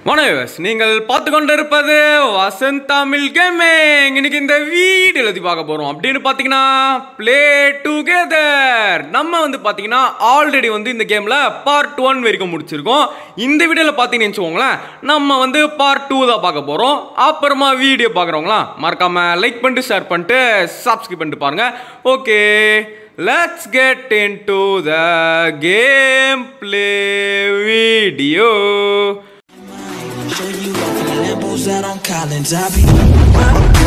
வணக்கம் நீங்கள் பார்த்து கொண்டிருப்பது வசந்த் தமிழ் கேமிங் இன்னைக்கு இந்த வீடியோ எழுதி பார்க்க போறோம் அப்படின்னு பார்த்தீங்கன்னா ப்ளே டுகெதர் நம்ம வந்து பார்த்தீங்கன்னா ஆல்ரெடி வந்து இந்த கேமில் பார்ட் ஒன் வரைக்கும் முடிச்சிருக்கோம் இந்த வீடியோவில் பார்த்தீங்கன்னு வச்சுக்கோங்களேன் நம்ம வந்து பார்ட் டூ தான் பார்க்க போகிறோம் அப்புறமா வீடியோ பார்க்குறவங்களா மறக்காம லைக் பண்ணிட்டு ஷேர் பண்ணிட்டு சப்ஸ்கிரைப் பண்ணிட்டு பாருங்க okay let's get in to the game play video Show you off in the Lambos out on Collins. I be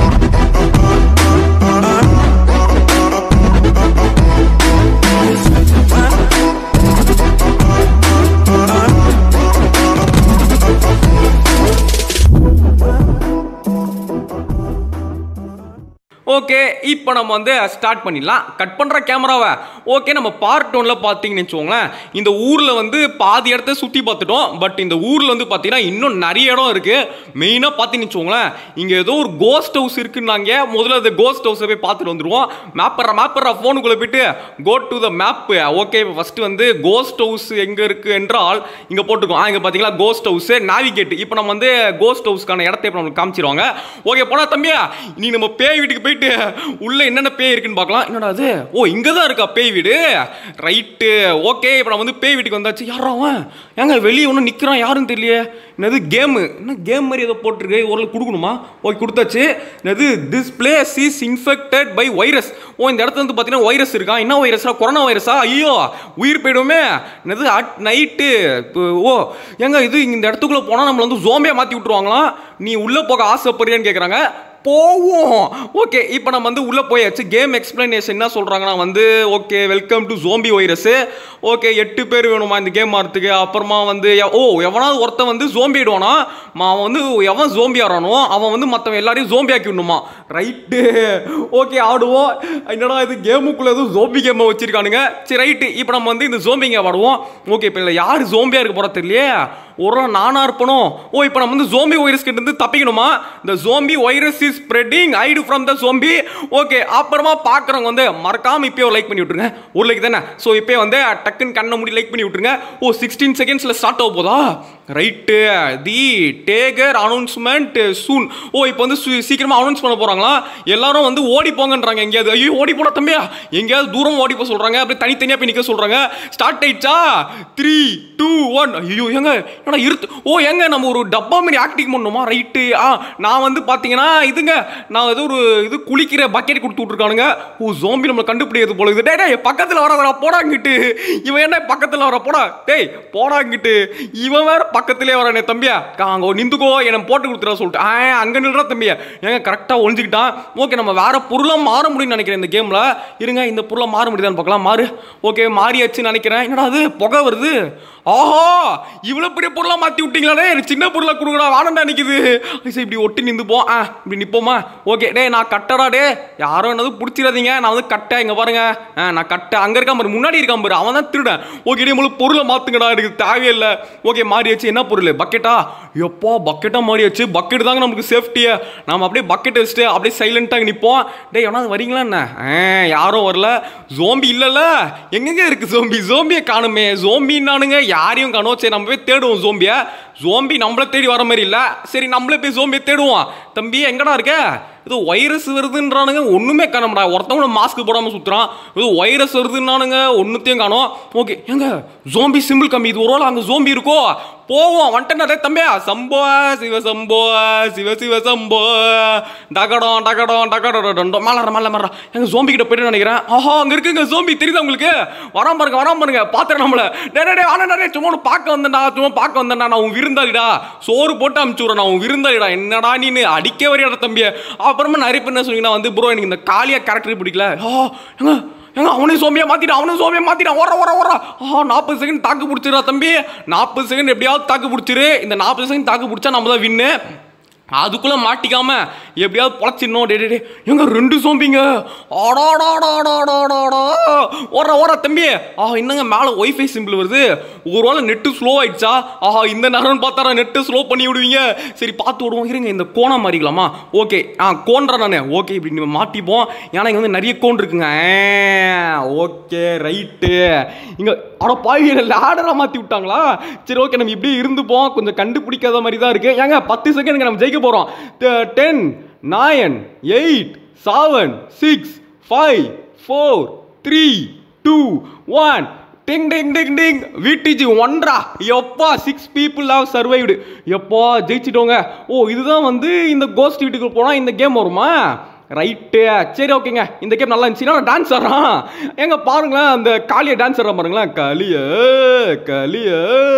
okay இப்போ நம்ம வந்து ஸ்டார்ட் பண்ணிடலாம் கட் பண்ணுற கேமராவை ஓகே நம்ம பார்ட் ஒன்ல பார்த்தீங்கன்னு வச்சுக்கோங்களேன் இந்த ஊரில் வந்து பாதி இடத்த சுற்றி பார்த்துட்டோம் பட் இந்த ஊரில் வந்து பார்த்தீங்கன்னா இன்னும் நிறைய இடம் இருக்குது மெயினாக பார்த்தீங்கன்னு வச்சுக்கோங்களேன் இங்கே ஏதோ ஒரு கோஸ்ட் ஹவுஸ் இருக்குன்னாங்க முதல்ல அந்த கோஸ்ட் ஹவுஸை போய் பார்த்துட்டு வந்துடுவோம் மேப்பர் மேப்பர் ஃபோனுக்குள்ளே போயிட்டு go to the map okay இப்போ ஃபஸ்ட்டு வந்து கோஸ்ட் ஹவுஸ் எங்கே இருக்குது என்றால் இங்கே போட்டுருக்கோம் ஆ இங்கே பார்த்தீங்களா கோஸ்ட் ஹவுஸ் நேவிகேட் இப்போ நம்ம வந்து கோஸ்ட் ஹவுஸ்க்கான இடத்த இப்போ நம்மளுக்கு காமிச்சிருவாங்க ஓகே போனா தம்பியா நீ நம்ம பேய் வீட்டுக்கு போயிட்டு உள்ள என்னென்ன பேய் இருக்குன்னு பார்க்கலாம் என்னடா அது ஓ இங்கே தான் இருக்கா பேய் வீடு ரைட்டு ஓகே இப்போ நம்ம வந்து பேய் வீட்டுக்கு வந்தாச்சு யாரா அவன் ஏங்க வெளியே ஒன்றும் நிற்கிறான் யாருன்னு தெரியலையே என்னது கேமு என்ன கேம் மாதிரி ஏதோ போட்டிருக்கு ஒரு கொடுக்கணுமா ஓகே கொடுத்தாச்சு என்னது this place is infected by virus oh இந்த இடத்துல வந்து பார்த்தீங்கன்னா வைரஸ் இருக்கா என்ன வைரஸா கொரோனா வைரஸா ஐயோ உயிர் போயிடுமே என்னது அட் நைட்டு ஓ ஏங்க இது இந்த இடத்துக்குள்ளே போனால் நம்மளை வந்து ஜோம்பியாக மாற்றி விட்ருவாங்களாம் நீ உள்ளே போக ஆசைப்படுறியான்னு கேட்குறாங்க போவோம் ஓகே இப்போ நம்ம வந்து உள்ளே போயாச்சு கேம் எக்ஸ்பிளனேஷன் என்ன சொல்கிறாங்கன்னா வந்து okay welcome to zombie virus okay எட்டு பேர் வேணுமா இந்த கேம் ஆடுறதுக்கு அப்புறமா வந்து எ- ஓ எவனாவது ஒருத்தன் வந்து ஜோம்பி ஆயிடுவானா ம- அவன் வந்து எவன் ஜோம்பி ஆடுறானோ அவன் வந்து மற்றவன் எல்லாரையும் ஜோம்பி ஆக்கி விடணுமா ரைட்டு ஓகே ஆடுவோம் என்னடா இது கேமுக்குள்ளே எதுவும் ஜோம்பி கேமை வச்சிருக்கானுங்க சரி ரைட்டு இப்போ நம்ம வந்து இந்த ஜோம்பிங்க ஆடுவோம் ஓகே இப்போ இல்லை யார் ஜோம்பியாக இருக்க போகிறா தெரியலையே ஒரு நாள் நானா இருப்பணும் ஓ இப்போ நம்ம வந்து ஜோம்பி வைரஸ் கிட்ட இருந்து தப்பிக்கணுமா இந்த zombie virus is spreading aid from the zombie okay அப்புறமா பார்க்குறவங்க வந்து மறக்காம இப்பயே லைக் பண்ணி விட்டுருங்க ஒரு லைக் தானே ஸோ இப்பயே வந்து டக்குன்னு கண்ணை மூடி லைக் பண்ணி விட்டுருங்க ஓ சிக்ஸ்டீன் செகண்ட்ஸில் ஸ்டார்ட் ஆக போதா right the tagger announcement soon oh இப்போ வந்து சு- சீக்கிரமா அனௌன்ஸ் பண்ண போறாங்களா எல்லாரும் வந்து ஓடி போங்கன்றாங்க எங்கேயாவது ஐயோ ஓடி போட தம்பியா எங்கேயாவது தூரம் ஓடி போக சொல்றாங்க அப்படியே தனித்தனியா போய் நிக்க சொல்றாங்க ஸ்டார்ட் ஆயிடுச்சா த்ரீ டூ ஒன் ஐயோ ஏங்க என்னடா இருத்து ஓ ஏங்க நம்ம ஒரு டப்பா மாதிரி ஆக்டிங் பண்ணணுமா ரைட்டு ஆ நான் வந்து பாத்தீங்கன்னா இதுங்க நான் ஏதோ ஒரு இது குளிக்கிற பக்கெட் கொடுத்து விட்டுருக்கானுங்க ஓ ஜோம்பி நம்மளை கண்டுபிடிக்கிறது போல இது டேய் டேய் பக்கத்தில் வராதடா போடாங்கிட்டு இவன் என்ன பக்கத்தில் வர போடா டேய் போடாங்கிட்டு இவன் வேற பக்கத்திலே வரானே தம்பியா அங்கே நிந்துக்கோ என்ன போட்டு கொடுத்துட சொல்லிட்டு ஆ அங்கே நில்றா தம்பியா ஏங்க கரெக்டாக ஒழிஞ்சுக்கிட்டான் ஓகே நம்ம வேற பொருளாக மாற முடியும்னு நினைக்கிறேன் இந்த கேமில் இருங்க இந்த பொருளை மாற முடியுதான்னு பார்க்கலாம் மாறு ஓகே மாறியாச்சுன்னு நினைக்கிறேன் என்னடா அது புகை வருது ஆஹா இவ்வளோ பெரிய பொருளாக மாற்றி விட்டீங்களாடே எனக்கு சின்ன பொருளை கொடுங்கடா வானண்டா நிற்குது சரி இப்படி ஒட்டி நின்றுப்போம் ஆ இப்படி நிற்போமா ஓகே டேய் நான் கட்டடா டே யாரும் என்னது பிடிச்சிடாதீங்க நான் வந்து கட்டை இங்கே பாருங்க ஆ நான் கட்டை அங்கே இருக்கான் பாரு முன்னாடி இருக்கான் பாரு அவன் தான் திருடன் ஓகே டே முழு பொருளை மாற்றுங்கடா எனக்கு தேவையில்லை ஓகே மாறியாச்சு என்ன பொருள் பக்கெட்டா எப்பா பக்கெட்டாக மாறியாச்சு பக்கெட் தாங்க நமக்கு சேஃப்டியே நம்ம அப்படியே பக்கெட் வச்சுட்டு அப்படியே சைலண்ட்டாக நிற்போம் டேய் எவனாவது வரீங்களா என்ன ஆ யாரும் வரல ஜோம்பி இல்லைல்ல எங்கெங்க இருக்கு ஜோம்பி ஜோம்பியை காணுமே ஜோம்பின்னானுங்க யாரையும் காணோம் சரி நம்ம போய் தேடுவோம் ஜோம்பியை ஜோம்பி நம்மள தேடி வர மாதிரி இல்லை சரி நம்மளே போய் ஜோம்பியை தேடுவோம் தம்பி எங்கடா இருக்க இது வைரஸ் வருதுன்றானுங்க ஒன்றுமே காணமாடா ஒருத்தவங்க மாஸ்க் போடாமல் சுற்றுறான் இது வைரஸ் வருதுன்னானுங்க ஒன்றுத்தையும் காணோம் ஓகே எங்க ஜோம்பி சிம்பிள் கம்மி இது ஒரு வேளை அங்கே ஜோம்பி இருக்கோ போவோம் வந்துட்டேன் தம்பியா சம்போ சிவ சம்போ சிவ சிவ சம்போ டகடம் டகடம் டகடம் மலர மல்ல மல்ல எங்க ஜோம்பி கிட்ட போயிட்டு நினைக்கிறேன் ஆஹா அங்க இருக்குங்க ஜோம்பி தெரியுதா உங்களுக்கு வராம பாருங்க வராம பாருங்க பாத்துறேன் நம்மள டே டே, டே ஆனா டே சும்மா உன்னை பார்க்க வந்தேன்டா சும்மா பார்க்க வந்தேன்டா நான் உன் விருந்தாளிடா சோறு போட்டு அமுச்சு விடுறேன் நான் உன் விருந்தாளிடா என்னடா நீ அடிக்க வரையாட தம்பிய அப்புறமா நிறைய பேர் என்ன சொன்னீங்கன்னா வந்து ப்ரோ எனக்கு இந்த காளியா கேரக்டர் பிடிக்கல ஆ ஏங்க ஏங்க அவனையும் சோம்பியா மாத்திட்டான் அவனும் சோம்பியா மாத்திட்டான் ஓர ஓர ஓர ஆ நாற்பது செகண்ட் தாக்கு பிடிச்சிடா தம்பி நாற்பது செகண்ட் எப்படியாவது தாக்கு பிடிச்சிரு இந்த நாற்பது செகண்ட் தாக்கு பிடிச்சா நம்ம தான் வின்னு அதுக்குள்ள மாட்டிக்காம எப்படியாவது பொழைச்சிடணும் டே டே, டே எங்க ரெண்டு சோம்பிங்க ஆடாடாடாடாடாடா ஓடுற ஓடுற தம்பி ஆஹா என்னங்க மேலே ஒய்ஃபை சிம்பிள் வருது ஒரு வேளை நெட்டு ஸ்லோ ஆயிடுச்சா ஆஹா இந்த நேரம்னு பார்த்தா நெட்டு ஸ்லோ பண்ணி விடுவீங்க சரி பார்த்து விடுவோம் இருங்க இந்த கோணம் மாறிக்கலாமா ஓகே ஆ கோன்றா நானே ஓகே இப்படி நம்ம மாட்டிப்போம் ஏன்னா இங்கே வந்து நிறைய கோன் இருக்குங்க ஓகே ரைட்டு இங்கே அட பாவியில் லேடராக மாற்றி விட்டாங்களா சரி ஓகே நம்ம இப்படியே இருந்துப்போம் கொஞ்சம் கண்டுபிடிக்காத மாதிரி தான் இருக்கு ஏங்க பத்து செகண்ட் நம்ம ஜெயிக்க போகிறோம் ten nine eight seven six five four three two one ding ding ding ding விடிஜி ஒன்றா எப்பா சிக்ஸ் பீப்புள் ஹவ் சர்வைவ்டு எப்பா ஜெயிச்சிட்டோங்க ஓ இதுதான் வந்து இந்த கோஸ்ட் வீட்டுக்கு போனால் இந்த கேம் வருமா ரைட்டு சரி ஓகேங்க இந்த கேம் நல்லா இருந்துச்சுன்னா டான்ஸ் ஆடுறான் ஏங்க பாருங்களேன் அந்த காளிய டான்ஸ் ஆடுற பாருங்களேன் களிய களிய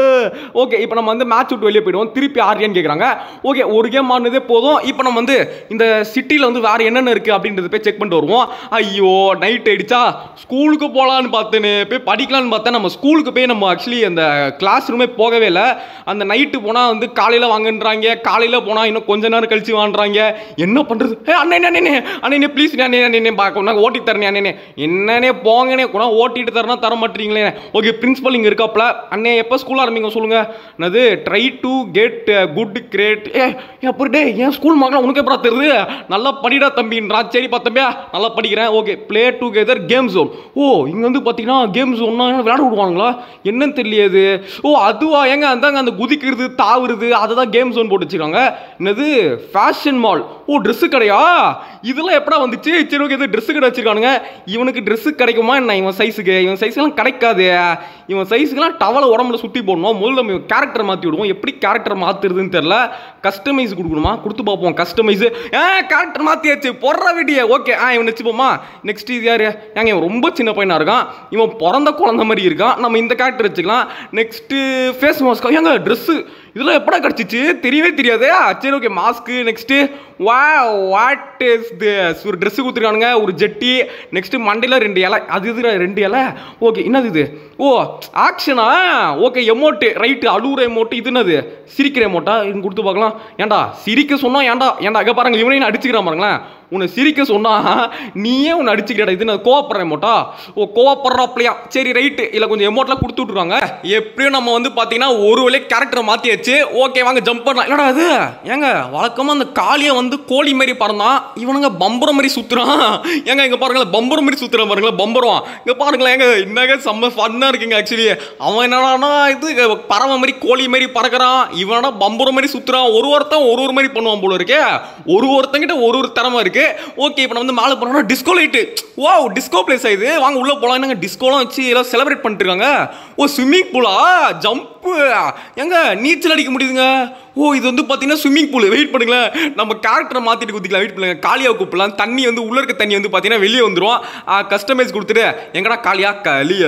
ஓகே இப்போ நம்ம வந்து மேட்ச் விட்டு வெளியே போயிடுவோம் திருப்பி ஆடுறியான்னு கேட்குறாங்க ஓகே ஒரு கேம் ஆடினதே போதும் இப்போ நம்ம வந்து இந்த சிட்டியில் வந்து வேறு என்னென்ன இருக்குது அப்படின்றத போய் செக் பண்ணிட்டு வருவோம் ஐயோ நைட் ஆயிடுச்சா ஸ்கூலுக்கு போகலான்னு பார்த்தேன்னு போய் படிக்கலான்னு பார்த்தேன் நம்ம ஸ்கூலுக்கு போய் நம்ம ஆக்சுவலி அந்த கிளாஸ் ரூமே போகவே இல்லை அந்த நைட்டு போனால் வந்து காலையில் வாங்கன்றாங்க காலையில் போனால் இன்னும் கொஞ்ச நேரம் கழிச்சு வாங்குறாங்க என்ன பண்ணுறது ஏ அண்ணே அண்ணே அண்ணே ப்ளீஸ் அண்ணே அண்ணே பார்க்க நான் ஓட்டி தரேன் அண்ணே என்னன்னே போங்கண்ணே கூட ஓட்டிட்டு தரனா தர மாட்டீங்களே ஓகே பிரின்சிபல் இங்கே இருக்காப்ல அண்ணே எப்போ ஸ்கூல் ஆரம்பிங்க சொல்லுங்க என்னது try to get good great ஏ எப்படி டே என் ஸ்கூல் மகன் உனக்கு எப்படா தெரியுது நல்லா படிடா தம்பின்றான் சரிப்பா தம்பியா நல்லா படிக்கிறேன் okay play together game zone oh இங்கே வந்து பார்த்தீங்கன்னா கேம் ஜோன்னா விளையாட விடுவாங்களா என்னன்னு தெரியலையே ஓ அதுவா ஏங்க அந்தாங்க அந்த குதிக்கிறது தாவுறது அதை தான் கேம் ஜோன் போட்டு வச்சுருக்காங்க என்னது ஃபேஷன் மால் ஓ ட்ரெஸ்ஸு கடையா இதெல்லாம் எப்படா வந்துச்சு சரி ஓகே இது ட்ரெஸ்ஸு கடை வச்சிருக்கானுங்க இவனுக்கு ட்ரெஸ்ஸு கிடைக்குமா என்ன இவன் சைஸுக்கு இவன் சைஸ்லாம் கிடைக்காது இவன் சைஸுக்குலாம் டவலை உடம்புல சுற்றி போடணும் முதல்ல நம்ம கேரக்டர் மாற்றி விடுவோம் எப்படி கேரக்டர் மாற்றுறதுன்னு தெரில கஸ்டமைஸ் கொடுக்கணுமா கொடுத்து பார்ப்போம் கஸ்டமைஸ் ஆ கேரக்டர் மாற்றியாச்சு பொற வீடியோ ஓகே ஆ இவன் வச்சுப்போமா நெக்ஸ்ட் இது யார் ஏங்க இவன் ரொம்ப சின்ன பையனாக இருக்கான் இவன் பிறந்த குழந்த மாதிரி இருக்கான் நம்ம இந்த கேரக்டர் வச்சுக்கலாம் நெக்ஸ்ட்டு ஃபேஸ் மாஸ்க் ஏங்க ட்ரெஸ்ஸு இதெல்லாம் எப்படா கிடச்சிச்சு தெரியவே தெரியாதே சரி ஓகே மாஸ்க்கு நெக்ஸ்ட்டு வா வாட் இஸ் திஸ் ஒரு ட்ரெஸ்ஸு கொடுத்துருக்கானுங்க ஒரு ஜெட்டி நெக்ஸ்ட்டு மண்டையில் ரெண்டு இலை அது இது ரெண்டு இலை ஓகே என்னது இது ஓ ஆக்ஷனா ஓகே எமோட்டு ரைட்டு அழுவுற எமோட்டு இது என்னது சிரிக்கிற எமோட்டா இங்க கொடுத்து பார்க்கலாம் ஏன்டா சிரிக்க சொன்னா ஏன்டா ஏன்டா அங்கே பாருங்க இவனையும் அடிச்சுக்கிறான் பாருங்களேன் உன்னை சிரிக்க சொன்னா நீயே உன்னை அடிச்சுக்கிறடா இது நான் கோவப்படுற எமோட்டா ஓ கோவப்படுறாப்லையா சரி ரைட்டு இல்லை கொஞ்சம் எமோட்லாம் கொடுத்து விட்ருவாங்க எப்படியும் நம்ம வந்து பார்த்தீங்கன்னா ஒரு வழியே கேரக்டரை மாற்றியாச்சு ஓகே வாங்க ஜம்ப் பண்ணலாம் என்னடா அது ஏங்க வழக்கமாக அந்த காளியை வந்து கோழி மாதிரி பறந்தான் இவனுங்க பம்பரம் மாதிரி சுற்றுறான் ஏங்க இங்கே பாருங்களேன் பம்பரம் மாதிரி சுற்றுறான் பாருங்களேன் பம்பரம் இங்கே பாருங்களேன் ஏங்க என்னங்க செம்ம ஃபன்னாக இருக்குங்க ஆக்சுவலி அவன் என்னடானா இது பறவை மாதிரி கோழி மாதிரி பறக்கிறான் இவனடா பம்பரம் மாதிரி சுற்றுறான் ஒரு ஒருத்தன் ஒரு ஒரு மாதிரி பண்ணுவான் போல இருக்கே ஒரு ஒருத்தங்கிட்ட ஒரு ஒரு திறமை இருக்கு ஓகே இப்போ நம்ம வந்து மேலே போனோம்னா டிஸ்கோ லைட்டு வா டிஸ்கோ பிளேஸ் ஆகுது வாங்க உள்ளே போகலாம் என்னங்க டிஸ்கோலாம் வச்சு எல்லாம் செலிப்ரேட் பண்ணிட்டு இருக்காங்க ஓ ஸ்விம்மிங் பூலா ஜம்ப்பு எங்க நீச்சல் அடிக்க முடியுதுங்க ஓ இது வந்து பார்த்தீங்கன்னா ஸ்விம்மிங் பூல் வெயிட் பண்ணுங்களேன் நம்ம கேரக்டரை மாற்றிட்டு குதிக்கலாம் வெயிட் பண்ணுங்க காலியாக கூப்பிடலாம் தண்ணி வந்து உள்ள இருக்க தண்ணி வந்து பார்த்தீங்கன்னா வெளியே வந்துடும் கஸ்டமைஸ் கொடுத்துட்டு எங்கடா காலியா களிய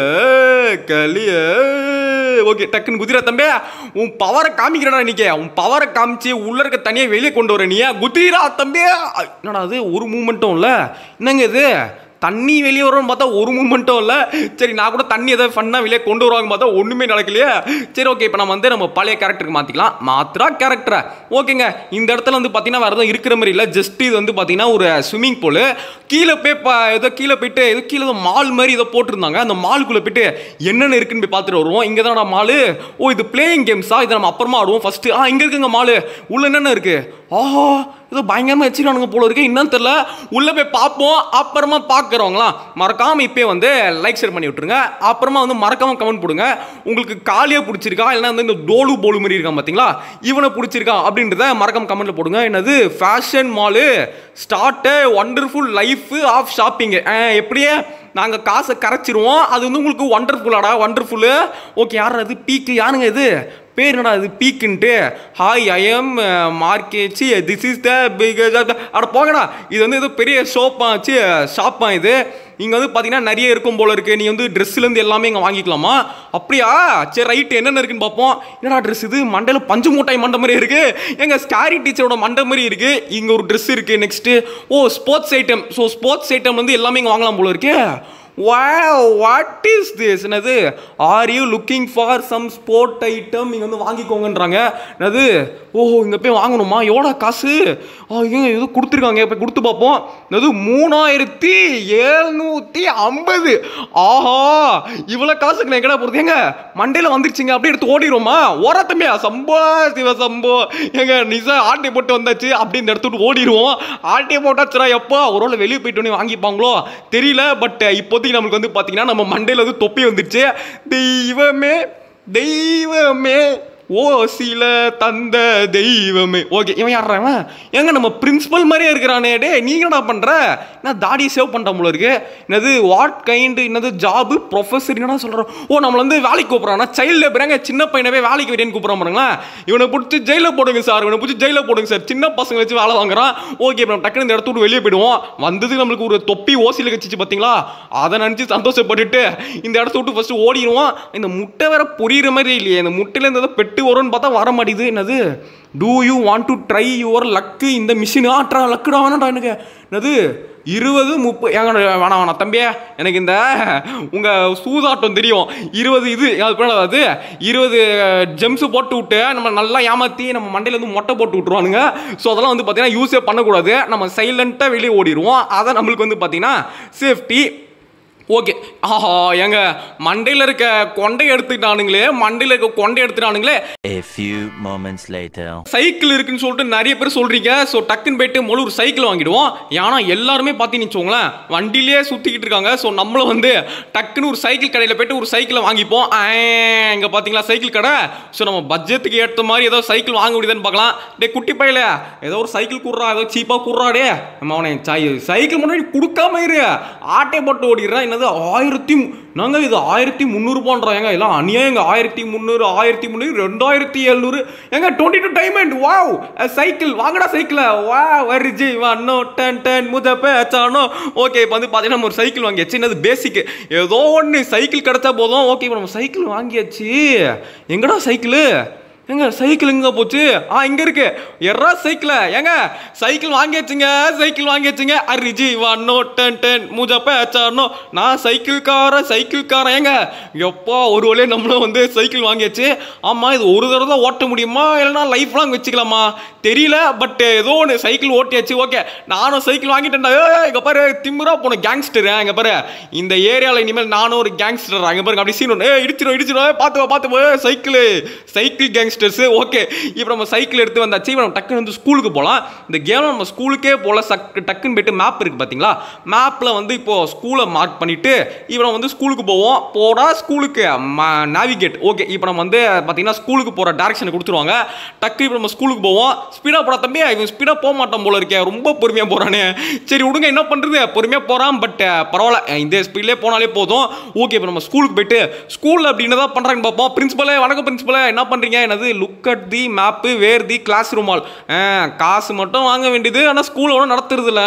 களிய ஓகே டக்குன்னு குதிரை தம்பி உன் பவரை காமிக்கிறடா இன்னைக்கு உன் பவரை காமிச்சு உள்ள இருக்க தனியை வெளியே கொண்டு வர நீ குதிரா தம்பி என்னடா அது ஒரு மூமெண்ட்டும் இல்லை என்னங்க இது தண்ணி வெளியே வரும்னு பார்த்தா ஒரு மூமெண்ட்டும் இல்லை சரி நான் கூட தண்ணி எதாவது ஃபன்னாக வெளியே கொண்டு வருவாங்க பார்த்தா ஒன்றுமே நடக்கலையே சரி ஓகே இப்போ நம்ம வந்து நம்ம பழைய கேரக்டருக்கு மாற்றிக்கலாம் மாத்திரா கேரக்டரை ஓகேங்க இந்த இடத்துல வந்து பார்த்தீங்கன்னா வேறு எதுவும் இருக்கிற மாதிரி இல்லை ஜஸ்ட் இது வந்து பார்த்தீங்கன்னா ஒரு ஸ்விம்மிங் பூல் கீழே போய் ப ஏதோ கீழே போயிட்டு ஏதோ கீழே ஏதோ மால் மாதிரி ஏதோ போட்டிருந்தாங்க அந்த மாலுக்குள்ளே போயிட்டு என்னென்ன இருக்குன்னு போய் பார்த்துட்டு வருவோம் இங்கே தானடா மாலு ஓ இது பிளேயிங் கேம்ஸா இதை நம்ம அப்புறமா ஆடுவோம் ஃபஸ்ட்டு ஆ இங்கே இருக்குங்க மாலு உள்ள என்னென்ன இருக்குது ஆஹா ஏதோ பயங்கரமாக வச்சுருக்கானுங்க போல இருக்கு என்னன்னு தெரில உள்ளே போய் பார்ப்போம் அப்புறமா பார்க்குறவங்களாம் மறக்காமல் இப்போயே வந்து லைக் ஷேர் பண்ணி விட்ருங்க அப்புறமா வந்து மறக்காம கமெண்ட் போடுங்க உங்களுக்கு காலியாக பிடிச்சிருக்கா இல்லைன்னா வந்து இந்த டோலு போலு மாதிரி இருக்கான் பார்த்தீங்களா இவனை பிடிச்சிருக்கா அப்படின்றத மறக்காம கமெண்ட்டில் போடுங்க என்னது fashion mall start wonderful life of shopping எப்படியே நாங்கள் காசை கரைச்சிருவோம் அது வந்து உங்களுக்கு ஒண்டர்ஃபுல்லாடா ஒண்டர்ஃபுல்லு ஓகே யார் அது பீக்கு யாருங்க இது பேர் என்னடா இது பீக்குன்ட்டு ஹாய் ஐ எம் மார்க்கேச்சி திஸ் இஸ் த பிக் அட போங்கடா இது வந்து ஏதோ பெரிய ஷோப்பாச்சு ஷாப்பா இது இங்கே வந்து பார்த்தீங்கன்னா நிறைய இருக்கும் போல இருக்கு நீ வந்து ட்ரெஸ்ஸுலேருந்து எல்லாமே இங்கே வாங்கிக்கலாமா அப்படியா சரி ரைட்டு என்னென்ன இருக்குன்னு பார்ப்போம் என்னடா ட்ரெஸ் இது மண்டையில் பஞ்சு மூட்டாய் மண்டை மாதிரி இருக்கு எங்க ஸ்காரி டீச்சரோட மண்டை மாதிரி இருக்கு இங்கே ஒரு ட்ரெஸ் இருக்கு next oh sports item so sports item வந்து எல்லாமே இங்கே வாங்கலாம் போல இருக்கே wow வாட் இஸ் திஸ் என்னது are you looking for some sport item இங்கே வந்து வாங்கிக்கோங்கன்றாங்க என்னது ஓஹோ இங்கே போய் வாங்கணுமா எவ்வளோ காசு ஆ ஏங்க ஏதோ கொடுத்துருக்காங்க போய் கொடுத்து பார்ப்போம் என்னது மூணாயிரத்தி எழுநூற்றி ஐம்பது ஆஹா இவ்வளோ காசுக்கு நான் எங்கடா போகிறது ஏங்க மண்டையில் வந்துருச்சுங்க அப்படியே எடுத்து ஓடிடுவோமா ஓரா தம்பியா சம்போ சிவ சம்போ ஏங்க நிசா ஆட்டை போட்டு வந்தாச்சு அப்படின்னு எடுத்துட்டு ஓடிடுவோம் ஆட்டையை போட்டாச்சுரா எப்போ ஒரு வேளை வெளியே போயிட்டு உடனே வாங்கிப்பாங்களோ தெரியல பட் இப்போதைக்கு நம்மளுக்கு வந்து பார்த்தீங்கன்னா நம்ம மண்டையில் வந்து தொப்பி வந்துருச்சு தெய்வமே தெய்வமே ஓ சில தந்த தெய்வமே ஓகே இவன் யாடுறான் ஏங்க நம்ம பிரின்சிபல் மாதிரியே இருக்கிறானே டே நீங்க என்ன பண்ற என்ன தாடியை சேவ் பண்ணிட்ட போல இருக்கு என்னது வாட் கைண்ட் என்னது ஜாபு ப்ரொஃபஸர் என்னடா சொல்கிறோம் ஓ நம்மள வந்து வேலைக்கு கூப்பிட்றானா சைல்டு லேபராங்க சின்ன பையனவே வேலைக்கு வரேன்னு கூப்பிட்றான் பாருங்களேன் இவனை பிடிச்சி ஜெயிலில் போடுங்க சார் இவனை பிடிச்சி ஜெயிலில் போடுங்க சார் சின்ன பசங்க வச்சு வேலை வாங்குறான் ஓகே இப்போ நம்ம டக்குனு இந்த இடத்த விட்டு வெளியே போயிடுவோம் வந்தது நம்மளுக்கு ஒரு தொப்பி ஓசியில் கச்சிச்சு பார்த்தீங்களா அதை நினச்சி சந்தோஷப்பட்டுட்டு இந்த இடத்த விட்டு ஃபஸ்ட்டு ஓடிடுவோம் இந்த முட்டை வேற பொரியிற மாதிரி இல்லையே இந்த முட்டையில இந்த பெட்டு வரும்னு பார்த்தா வர மாட்டேங்குது என்னது do you want to try your luck இந்த மிஷின் ஆட்ரா லக்குடா வேணாடா எனக்கு என்னது இருபது முப்பது ஏங்க வேணாம் வேணாம் தம்பியே எனக்கு இந்த உங்கள் சூதாட்டம் தெரியும் இருபது இது அது பேர் அது இருபது ஜெம்ஸ் போட்டு விட்டு நம்ம நல்லா ஏமாற்றி நம்ம மண்டையில இருந்து மொட்டை போட்டு விட்ருவானுங்க ஸோ அதெல்லாம் வந்து பார்த்தீங்கன்னா யூஸே பண்ணக்கூடாது நம்ம சைலண்ட்டாக வெளியே ஓடிடுவோம் அதை நம்மளுக்கு வந்து பார்த்தீங்கன்னா சேஃப்டி ஓகே ஆஹா ஏங்க மண்டையில் இருக்க கொண்டை எடுத்துக்கிட்டானுங்களே மண்டையில் இருக்க கொண்டை எடுத்துட்டானுங்களே A few moments later. Cycle இருக்குன்னு சொல்லிட்டு நிறைய பேர் சொல்றீங்க ஸோ டக்குன்னு போயிட்டு முதல்ல ஒரு சைக்கிள் வாங்கிடுவோம் ஏன்னா எல்லாருமே பார்த்தீங்கன்னு வச்சுக்கோங்களேன் வண்டியிலே சுற்றிக்கிட்டு இருக்காங்க ஸோ நம்மளும் வந்து டக்குன்னு ஒரு சைக்கிள் கடையில் போயிட்டு ஒரு சைக்கிளை வாங்கிப்போம் இங்கே பார்த்தீங்களா சைக்கிள் கடை ஸோ நம்ம பட்ஜெட்டுக்கு ஏற்ற மாதிரி ஏதோ சைக்கிள் வாங்க முடியுதான்னு பார்க்கலாம் டே குட்டி பையில ஏதோ ஒரு சைக்கிள் குடுறா ஏதோ சீப்பாக குடுறா டே நம்ம அவனை சைக்கிள் முன்னாடி கொடுக்காம இரு ஆட்டை போட்டு ஓடிடுறான் என்னது ஆயிரத்தி மு- நாங்க இது ஆயிரத்தி முந்நூறுபான்றாங்க எல்லாம் அநியாயங்க ஆயிரத்தி முந்நூறு ஆயிரத்தி முந்நூறு ரெண்டாயிரத்தி எழுநூறு ஏங்க twenty two diamond wow cycle வாங்கடா சைக்கிளை வா வருஜி வண்ணோ டன் டன் முத பேச்சானோ ஓகே இப்போ வந்து பார்த்தீங்கன்னா நம்ம ஒரு சைக்கிள் வாங்கியாச்சு என்னது பேசிக் ஏதோ ஒன்று சைக்கிள் கிடைச்சா போதும் ஓகே இப்போ நம்ம சைக்கிள் வாங்கியாச்சு எங்கடா சைக்கிள் ஏங்க சைக்கிள் எங்க போச்சு ஆ இங்க இருக்கு எர்ரா சைக்கிள ஏங்க சைக்கிள் வாங்கியாச்சுங்க சைக்கிள் வாங்கியாச்சுங்க அரிஜி வண்ணோ டென் டென் மூஜப்ப அச்சானோ நான் சைக்கிள்காரன் சைக்கிள்காரன் ஏங்க எப்பா ஒரு வழியே நம்மளும் வந்து சைக்கிள் வாங்கியாச்சு ஆமா இது ஒரு தடவை தான் ஓட்ட முடியுமா இல்லைன்னா லைஃப் லாங் வச்சுக்கலாமா தெரியல பட் ஏதோ ஒன்று சைக்கிள் ஓட்டியாச்சு ஓகே நானும் சைக்கிள் வாங்கிட்டேன்டா ஏய், இங்க பாரு திமிரா போன கேங்ஸ்டர் இங்க பாரு இந்த ஏரியாவில் இனிமேல் நானும் ஒரு கேங்ஸ்டர் அங்க பாருங்க அப்படி சீன் ஒன்று ஏ இடிச்சிடும் இடிச்சிடும் பார்த்து வா, பார்த்து போ சைக்கிள் சைக்கிள் கேங்ஸ்டர்ஸ் ஓகே இப்போ நம்ம சைக்கிள் எடுத்து வந்தாச்சு இப்போ நம்ம டக்குன்னு வந்து ஸ்கூலுக்கு போகலாம் இந்த கேம் நம்ம ஸ்கூலுக்கே போகல சக்கு டக்குன்னு போயிட்டு மேப் இருக்கு பார்த்தீங்களா மேப்பில் வந்து இப்போ ஸ்கூலை மார்க் பண்ணிட்டு இப்போ நம்ம வந்து ஸ்கூலுக்கு போவோம் போடா ஸ்கூலுக்கு நேவிகேட் ஓகே இப்போ நம்ம வந்து பார்த்தீங்கன்னா ஸ்கூலுக்கு போகிற டேரக்ஷனை கொடுத்துருவாங்க டக்கு இப்போ நம்ம ஸ்கூலுக்கு போவோம் ஸ்பீடாக போட தம்பி இவன் ஸ்பீடாக போக மாட்டான் போல இருக்கே ரொம்ப பொறுமையாக போகிறானே சரி விடுங்க என்ன பண்ணுறது பொறுமையாக போகிறான் பட் பரவாயில்ல இந்த ஸ்பீட்லேயே போனாலே போதும் ஓகே இப்போ நம்ம ஸ்கூலுக்கு போயிட்டு ஸ்கூலில் அப்படி என்னதான் பண்ணுறாங்கன்னு பார்ப்போம் பிரின்சிபலே வணக்கம் பிரின்சிபலே என்ன பண்ணுறீங்க என்னது look at the map where the classroom all காசு மட்டும் வாங்க வேண்டியது ஆனால் ஸ்கூல் ஒன்றும் நடத்துறதுல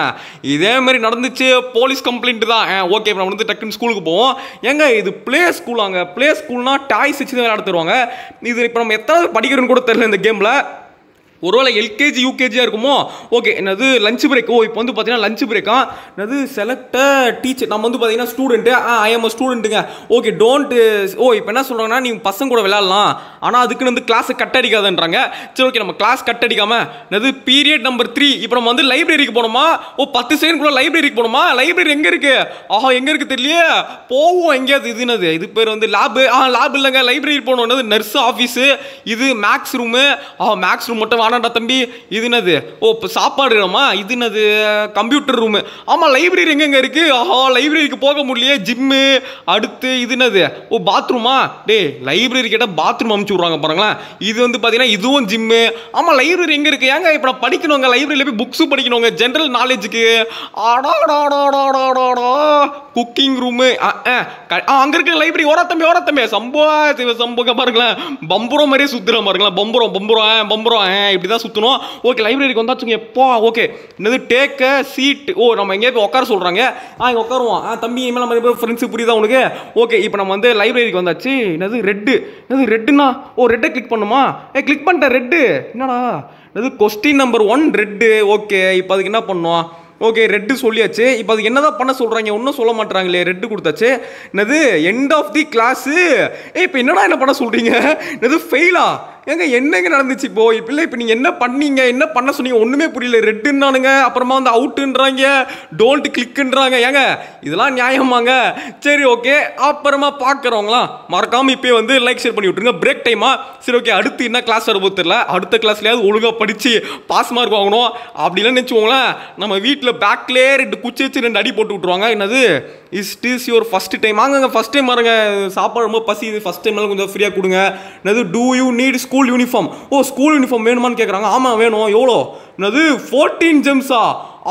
இதே மாதிரி நடந்துச்சு போலீஸ் கம்ப்ளைண்ட் தான் ஓகே இப்போ நம்ம வந்து டக்குன்னு ஸ்கூலுக்கு போவோம் ஏங்க இது ப்ளே ஸ்கூலாங்க ப்ளே ஸ்கூல்னா டாய்ஸ் வச்சு தான் விளையாட தருவாங்க இது இப்போ நம்ம எத்தனை படிக்கிறோன்னு கூட தெரியல இந்த கேமில் ஒருவேளை எல்கேஜி யூகேஜியாக இருக்குமோ ஓகே என்னது லஞ்ச் பிரேக் ஓ இப்போ வந்து பார்த்தீங்கன்னா லஞ்ச் பிரேக்கா என்னது செலக்ட டீச்சர் நம்ம வந்து பார்த்தீங்கன்னா ஸ்டூடெண்ட்டு ஆ ஐ எம் ஸ்டூடெண்ட்டுங்க ஓகே டோன்ட் ஓ இப்போ என்ன சொல்கிறாங்கன்னா நீங்கள் பசங்க கூட விளையாடலாம் ஆனால் அதுக்குன்னு வந்து கிளாஸை கட் அடிக்காதுன்றாங்க சரி ஓகே நம்ம கிளாஸ் கட் அடிக்காம என்னது பீரியட் நம்பர் த்ரீ இப்போ நம்ம வந்து லைப்ரரிக்கு போகணுமா ஓ பத்து செகண்ட் கூட லைப்ரரிக்கு போகணுமா லைப்ரரி எங்கே இருக்கு ஆஹா எங்கே இருக்கு தெரியலையே போவோம் எங்கேயாவது இது என்னது இது பேர் வந்து லேபு ஆ லேப் இல்லைங்க லைப்ரரி போகணும் என்னது நர்ஸ் ஆஃபீஸு இது மேக்ஸ் ரூமு ஆ மேக்ஸ் ரூம் மட்டும் வேணாண்டா தம்பி இது என்னது ஓ இப்போ சாப்பாடு இடமா இது என்னது கம்ப்யூட்டர் ரூமு ஆமாம் லைப்ரரி எங்கெங்க இருக்கு ஆஹா லைப்ரரிக்கு போக முடியலையே ஜிம்மு அடுத்து இது என்னது ஓ பாத்ரூமா டேய் லைப்ரரி கேட்டால் பாத்ரூம் அமுச்சு விட்றாங்க பாருங்களேன் இது வந்து பார்த்தீங்கன்னா இதுவும் ஜிம்மு ஆமாம் லைப்ரரி எங்கே இருக்கு ஏங்க இப்போ நான் படிக்கணுங்க லைப்ரரியில் போய் புக்ஸும் படிக்கணுங்க ஜென்ரல் நாலேஜுக்கு ஆடாடாடாடாடாடா குக்கிங் ரூமு அங்கே இருக்க லைப்ரரி ஓரா தம்பி ஓரா தம்பி சம்போ சிவ சம்போங்க பாருங்களேன் பம்புரம் மாதிரியே சுற்றுறோம் பாருங்களேன் பம்புரம் பம்புரம் ஆ, பம்புரம் இப்படி தான் சுற்றணும் ஓகே லைப்ரரிக்கு வந்தாச்சுங்க எப்போ ஓகே என்னது டேக்க சீட் ஓ நம்ம எங்கேயா போய் உட்கார சொல்கிறாங்க ஆ இங்கே உட்காருவோம் ஆ தம்பி இனிமேல் நம்ம ரெண்டு ஃப்ரெண்ட்ஸு புரியுதா உனக்கு ஓகே இப்போ நம்ம வந்து லைப்ரரிக்கு வந்தாச்சு என்னது ரெட்டு என்னது ரெட்டுனா ஓ ரெட்டை கிளிக் பண்ணுமா ஏ கிளிக் பண்ணிட்டேன் ரெட்டு என்னடா என்னது question number one red okay இப்போ அதுக்கு என்ன பண்ணுவோம் ஓகே ரெட்டு சொல்லியாச்சு இப்போ அது என்னதான் பண்ண சொல்கிறாங்க ஒன்றும் சொல்ல மாட்டாங்களே ரெட்டு கொடுத்தாச்சு என்னது எண்ட் ஆஃப் தி கிளாஸு ஏ இப்போ என்னடா என்ன பண்ண சொல்கிறீங்க என்னது ஃபெயிலா ஏங்க என்னங்க நடந்துச்சு இப்போ இப்போ இல்லை இப்போ நீங்கள் என்ன பண்ணீங்க என்ன பண்ண சொன்னீங்க ஒன்றுமே புரியல ரெட்டுன்னானுங்க அப்புறமா வந்து அவுட்டுன்றாங்க டோன்ட் கிளிக்குன்றாங்க ஏங்க இதெல்லாம் நியாயமாங்க சரி ஓகே அப்புறமா பார்க்குறவங்களாம் மறக்காமல் இப்போயே வந்து லைக் ஷேர் பண்ணி விட்ருங்க பிரேக் டைமா சரி ஓகே அடுத்து என்ன கிளாஸ் வரும்போது தெரியல அடுத்த கிளாஸ்லயாவது ஒழுங்காக படித்து பாஸ் மார்க் வாங்கணும் அப்படிலாம் நினச்சிக்கோங்களேன் நம்ம வீட்டில் பேக்லேயே ரெண்டு குச்சி வச்சு ரெண்டு அடி போட்டு விட்ருவாங்க என்னது is is your first time வாங்க ஃபஸ்ட் டைம் பாருங்க சாப்பாடு ரொம்ப பசி இது ஃபஸ்ட் டைம்னால கொஞ்சம் ஃப்ரீயாக கொடுங்க என்னது do you need school uniform oh school uniform வேணுமான்னு கேட்குறாங்க ஆமாம் வேணும் எவ்வளோ என்னது ஃபோர்டீன் ஜெம்ஸா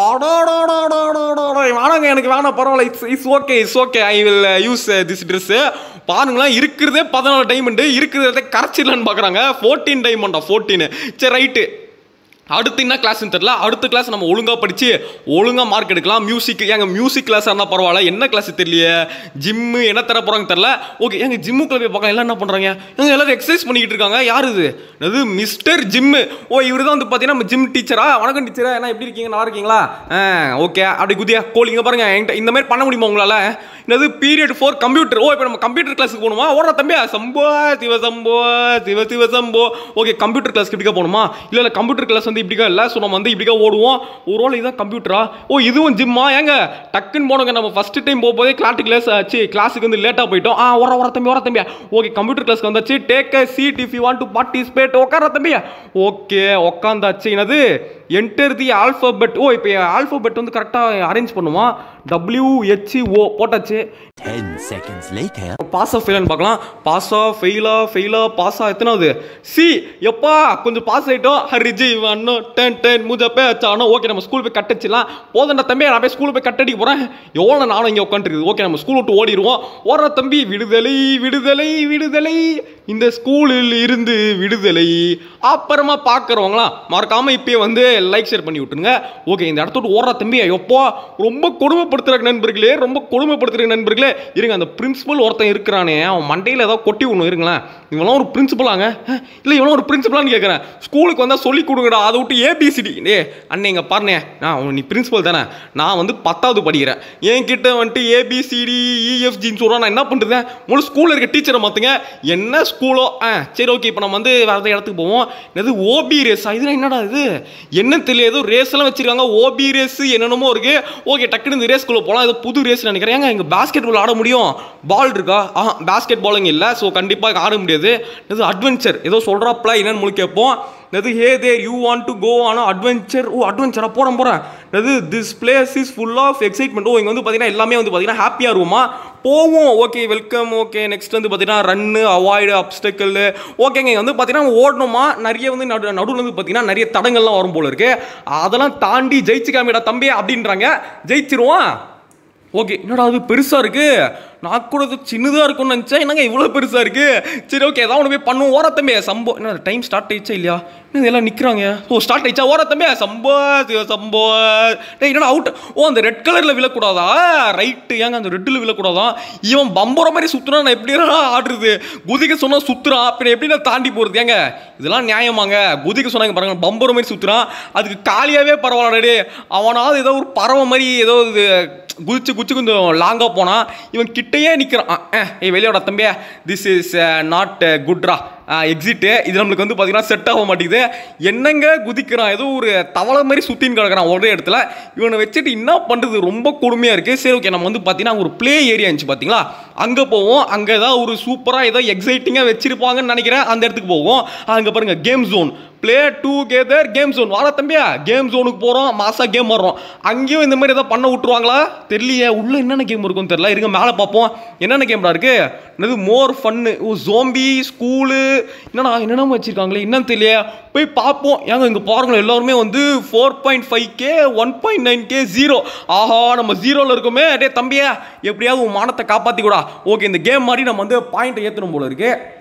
வேணாங்க எனக்கு வேணாம் பரவாயில்ல it's it's okay it's okay I will use this dress பாருங்களேன் இருக்கிறதே பதினாலு டைமண்டு இருக்கிறதே கரைச்சிடலான்னு பார்க்குறாங்க ஃபோர்டீன் டைமண்டா ஃபோர்டீன் சரி ரைட்டு அடுத்து என்ன கிளாஸ்னு தெரியல அடுத்த கிளாஸ் நம்ம ஒழுங்காக படித்து ஒழுங்காக மார்க் எடுக்கலாம் மியூசிக் ஏங்க மியூசிக் கிளாஸாக இருந்தால் பரவாயில்ல என்ன கிளாஸ் தெரியலையே ஜிம்மு என்ன தர போகிறாங்க தெரில ஓகே எங்க ஜிம்முக்குள்ள போய் பார்க்கலாம் எல்லாம் என்ன பண்ணுறாங்க எங்க எல்லாரும் எக்ஸசைஸ் பண்ணிக்கிட்டு இருக்காங்க யார் இது அது மிஸ்டர் ஜிம்மு ஓ இவர் தான் வந்து பார்த்தீங்கன்னா நம்ம ஜிம் டீச்சரா வணக்கம் டீச்சரா என்ன எப்படி இருக்கீங்க நல்லா இருக்கீங்களா ஆ ஓகே அப்படி குதியா கோலிங்க பாருங்க என்கிட்ட இந்த மாதிரி பண்ண முடியுமா உங்களால் என்னது பீரியட் ஃபோர் கம்ப்யூட்டர் ஓ இப்போ நம்ம கம்ப்யூட்டர் கிளாஸுக்கு போகணுமா ஓடுற தம்பியா சம்போ சிவ சம்போ சிவ சிவ சம்போ ஓகே கம்ப்யூட்டர் கிளாஸ்க்கு இப்படிக்கா போகணுமா இல்லை இல்லை கம்ப்யூட்டர் கிளாஸ் வந்து இப்படிக்கா இல்லை ஸோ நம்ம வந்து இப்படிக்கா ஓடுவோம் ஒரு ரோல் இதான் கம்ப்யூட்டரா ஓ இதுவும் ஜிம்மா ஏங்க டக்குன்னு போனோங்க நம்ம ஃபஸ்ட் டைம் போகும்போதே கிளாட்டு கிளாஸ் ஆச்சு கிளாஸுக்கு வந்து லேட்டாக போயிட்டோம் ஆ ஓர ஓர தம்பி ஓர தம்பியா ஓகே கம்ப்யூட்டர் கிளாஸ்க்கு வந்தாச்சு take a seat if you want to participate உட்கார தம்பியா ஓகே உட்காந்தாச்சு என்னது என்டர் தி ஆல்ஃபபெட் ஓ இப்போ ஆல்ஃபபெட் வந்து கரெக்டாக அரேஞ்ச் பண்ணுமா டபிள்யூ ஓ போட்டாச்சு Ten seconds later. பாஸா ஃபெயிலான்னு பார்க்கலாம் பாஸா ஃபெயிலா ஃபெயிலா பாஸா எத்தனாவது சி எப்பா கொஞ்சம் பாஸ் ஆகிட்டோம் ஹரிஜி அண்ணோ டென் டென் மூஜா பே அச்சானோ ஓகே நம்ம ஸ்கூல் போய் கட்டச்சிடலாம் போதண்டா தம்பி நான் போய் ஸ்கூல் போய் கட்டடிக்க போகிறேன் எவ்வளோ நானும் இங்கே உட்காந்துருக்குது ஓகே நம்ம ஸ்கூல் விட்டு ஓடிடுவோம் ஓடுற தம்பி விடுதலை விடுதலை விடுதலை இந்த ஸ்கூலில் இருந்து விடுதலை அப்புறமா பார்க்குறவங்களாம் மறக்காமல் இப்பயே வந்து லைக் ஷேர் பண்ணி விட்டுருங்க ஓகே இந்த இடத்த விட்டு ஓடுற தம்பி எப்போ ரொம்ப கொடுமைப்படுத்துகிற நண்பர்களே ரொம்ப கொடுமைப்படுத்துகிற நண்பர்களே இருங்க அந்த பிரின்சிபல் ஒருத்தன் இருக்கிறானே அவன் மண்டையில் ஏதாவது கொட்டி விடணும் இருங்களேன் இவெல்லாம் ஒரு பிரின்சிபலாங்க இல்லை இவெல்லாம் ஒரு பிரின்சிபலான்னு கேட்குறேன் ஸ்கூலுக்கு வந்தால் சொல்லி கொடுங்கடா அதை விட்டு ஏபிசிடி டே அண்ணே இங்கே பாருண்ணே நான் நீ பிரின்சிபல் தானே நான் வந்து பத்தாவது படிக்கிறேன் என்கிட்ட வந்துட்டு ஏபிசிடி இஎஃப்ஜின்னு சொல்கிறோம் நான் என்ன பண்ணுறேன் முழு ஸ்கூலில் இருக்க டீச்சரை மாற்றுங்க என்ன ஸ்கூலோ ஆ சரி ஓகே இப்போ நம்ம வந்து வேறு இடத்துக்கு போவோம் என்னது ஓபி ரேஸா இது என்னடா இது என்ன தெரியல ஏதோ ரேஸ் எல்லாம் வச்சிருக்காங்க ஓபி ரேஸ் என்னென்னமோ இருக்கு ஓகே டக்குனு இந்த ரேஸ்க்குள்ள போகலாம் ஏதோ புது ரேஸ் நினைக்கிறேன் ஏங்க இங்கே பாஸ்கெட் பால் ஆட முடியும் பால் இருக்கா ஆ பாஸ்கெட் பாலுங்க இல்லை ஸோ கண்டிப்பாக ஆட முடியாது இது அட்வென்ச்சர் ஏதோ சொல்கிறாப்ல என்னன்னு முழு கேட்போம் அது hey there you want to go on adventure ஓ அட்வென்ச்சராக போகிறேன் போகிறேன் அது this place is full of excitement ஓ இங்கே வந்து பார்த்தீங்கன்னா எல்லாமே வந்து பார்த்தீங்கன்னா ஹாப்பியாக இருக்குமா போவோம் ஓகே வெல்கம் ஓகே நெக்ஸ்ட் வந்து பார்த்தீங்கன்னா ரன்னு அவாய்டு அப்டக்கல் ஓகேங்க இங்கே வந்து பார்த்தீங்கன்னா ஓடணுமா நிறைய வந்து நடு நடுவில் வந்து பார்த்தீங்கன்னா நிறைய தடங்கள்லாம் வரும் போல இருக்கு அதெல்லாம் தாண்டி ஜெயிச்சு காமிடா தம்பி அப்படின்றாங்க ஜெயிச்சிருவான் ஓகே என்னடா அது பெருசாக இருக்கு நான் கூட இது சின்னதாக இருக்கும்னு நினச்சேன் என்னங்க இவ்வளோ பெருசாக இருக்கு சரி ஓகே ஏதாவது ஒன்று போய் பண்ணுவோம் ஓர தம்பி சம்போ என்ன டைம் ஸ்டார்ட் ஆயிடுச்சா இல்லையா என்ன எல்லாம் நிற்கிறாங்க ஓ ஸ்டார்ட் ஆயிடுச்சா ஓர தம்பி சம்போ சிவ சம்போ டேய் என்னடா அவுட் ஓ அந்த ரெட் கலரில் விழக்கூடாதா ரைட்டு ஏங்க அந்த ரெட்டில் விழக்கூடாதா இவன் பம்புற மாதிரி சுற்றுனா நான் எப்படி ஆடுறது குதிக்க சொன்னால் சுற்றுறான் அப்புறம் எப்படி நான் தாண்டி போகிறது ஏங்க இதெல்லாம் நியாயமாங்க குதிக்க சொன்னாங்க பாருங்க பம்புற மாதிரி சுற்றுறான் அதுக்கு காலியாகவே பரவாயில்ல டே அவனாவது ஏதோ ஒரு பறவை மாதிரி ஏதோ இது குதிச்சு குதிச்சு கொஞ்சம் லாங்காக போனான் இவன் கிட்டேயே நிற்கிறான் ஏய் வெளியோட தம்பியா திஸ் இஸ் நாட் குட்ரா எக்ஸிட்டு இது நம்மளுக்கு வந்து பார்த்தீங்கன்னா செட் ஆக மாட்டேங்குது என்னங்க குதிக்கிறான் ஏதோ ஒரு தவளை மாதிரி சுற்றின்னு கிடக்குறான் ஒரே இடத்துல இவனை வச்சுட்டு என்ன பண்ணுறது ரொம்ப கொடுமையாக இருக்குது சரி ஓகே நம்ம வந்து பார்த்தீங்கன்னா ஒரு ப்ளே ஏரியா இருந்துச்சு பார்த்தீங்களா அங்கே போவோம் அங்கே ஏதாவது ஒரு சூப்பராக ஏதோ எக்ஸைட்டிங்காக வச்சிருப்பாங்கன்னு நினைக்கிறேன் அந்த இடத்துக்கு போவோம் அங்கே பாருங்கள் game zone play together game zone வாடா தம்பியா கேம் ஜோனுக்கு போகிறோம் மாசா கேம் வர்றோம் அங்கேயும் இந்த மாதிரி ஏதாவது பண்ண விட்டுருவாங்களா தெரியலையே உள்ள என்னென்ன கேம் இருக்குன்னு தெரியல இருங்க மேலே பார்ப்போம் என்னென்ன கேம்டா இருக்கு என்னது மோர் ஃபன்னு ஓ ஜோம்பி ஸ்கூலு என்னடா என்னென்ன வச்சிருக்காங்களே என்னன்னு தெரியல போய் பார்ப்போம் ஏங்க இங்கே பாருங்களேன் எல்லாருமே வந்து four point five K one point nine K zero ஆஹா நம்ம ஜீரோவில் இருக்கோமே டே தம்பியா எப்படியாவது உன் மானத்தை காப்பாற்றி கூடா ஓகே இந்த கேம் மாதிரி நம்ம வந்து பாயிண்ட்டை ஏற்றணும் போல இருக்கு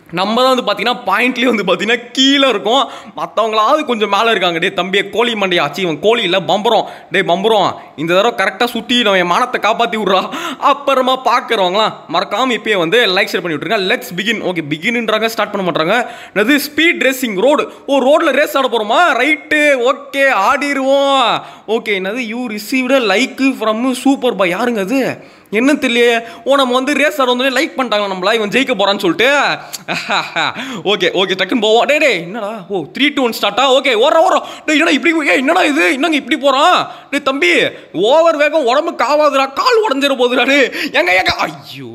நம்ம தான் வந்து பார்த்தீங்கன்னா பாயிண்ட்லேயே வந்து பார்த்தீங்கன்னா கீழே இருக்கும் மற்றவங்களாவது கொஞ்சம் மேலே இருக்காங்க டே தம்பியை கோழி மண்டையா ஆச்சு இவன் கோழி இல்லை பம்பரம் டே பம்பரம் இந்த தடவை கரெக்டாக சுற்றி நம்ம என் மானத்தை காப்பாற்றி விட்றா அப்புறமா பார்க்குறவங்களாம் மறக்காமல் இப்பயே வந்து லைக் ஷேர் பண்ணி விட்ருங்க லெட்ஸ் பிகின் ஓகே பிகின்ன்றாங்க ஸ்டார்ட் பண்ண மாட்டாங்க அது ஸ்பீட் ரேசிங் ரோடு ஓ ரோட்டில் ரேஸ் ஆட போகிறோமா ரைட்டு ஓகே ஆடிடுவோம் ஓகே என்னது you received like from super பா யாருங்க அது என்ன தெரியலையே ஓ நம்ம வந்து ரேஸ் ஆட வந்து லைக் பண்ணிட்டாங்க நம்மளா இவன் ஜெயிக்க போறான்னு சொல்லிட்டு ஓகே ஓகே டக்குன்னு போவோம் டே டே என்னடா ஓ த்ரீ டூ ஒன் ஸ்டார்ட்டா ஓகே ஓடுற ஓடுறோம் டே என்னடா இப்படி ஏ என்னடா இது என்னங்க இப்படி போறான் டே தம்பி ஓவர் வேகம் உடம்பு காவாதுடா கால் உடஞ்சிட போகுதுடா டே எங்க எங்க ஐயோ